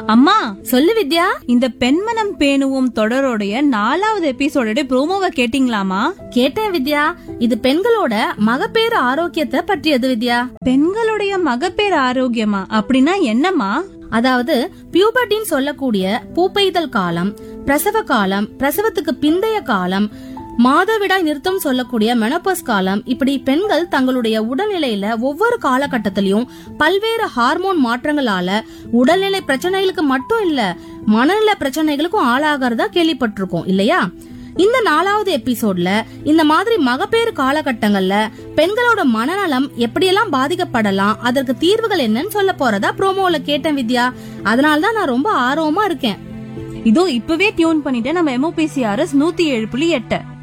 அம்மா சொல்லு வித்யா இந்த பெண்மனம் பேணுவோம் தொடரோடைய நாலாவது எபிசோடோட ப்ரோமோவை கேட்டிங்களாமா கேட்டேன் வித்யா இது பெண்களோட மகப்பேறு ஆரோக்கியத்தை பற்றியது வித்யா பெண்களுடைய மகப்பேறு ஆரோக்கியமா அப்படின்னா என்னம்மா அதாவது பியூபர்டின்னு சொல்லக்கூடிய பூப்பெய்தல் காலம் பிரசவ காலம் பிரசவத்துக்கு பிந்தைய காலம் மாதவிடாய் நிறுத்தம் சொல்லக்கூடிய மெனோபஸ் காலம் இப்படி பெண்கள் தங்களுடைய உடல்நிலையில ஒவ்வொரு காலகட்டத்திலயும் பல்வேறு ஹார்மோன் மாற்றங்களால உடல்நிலை பிரச்சனைகளுக்கு மட்டும் இல்ல மனநல பிரச்சனைகளுக்கும் ஆளாகிறதா கேள்விப்பட்டிருக்கோம் இல்லையா இந்த நாலாவது எபிசோட்ல இந்த மாதிரி மகப்பேறு காலகட்டங்கள்ல பெண்களோட மனநலம் எப்படியெல்லாம் பாதிக்கப்படலாம் அதற்கு தீர்வுகள் என்னன்னு சொல்ல போறதா ப்ரோமோல கேட்டேன் வித்யா அதனால தான் நான் ரொம்ப ஆர்வமா இருக்கேன் இதோ இப்பவே டியூன் பண்ணிட்டு நம்ம எம்ஓபிசிஆர்எஸ் நூத்தி ஏழு புள்ளி எட்டு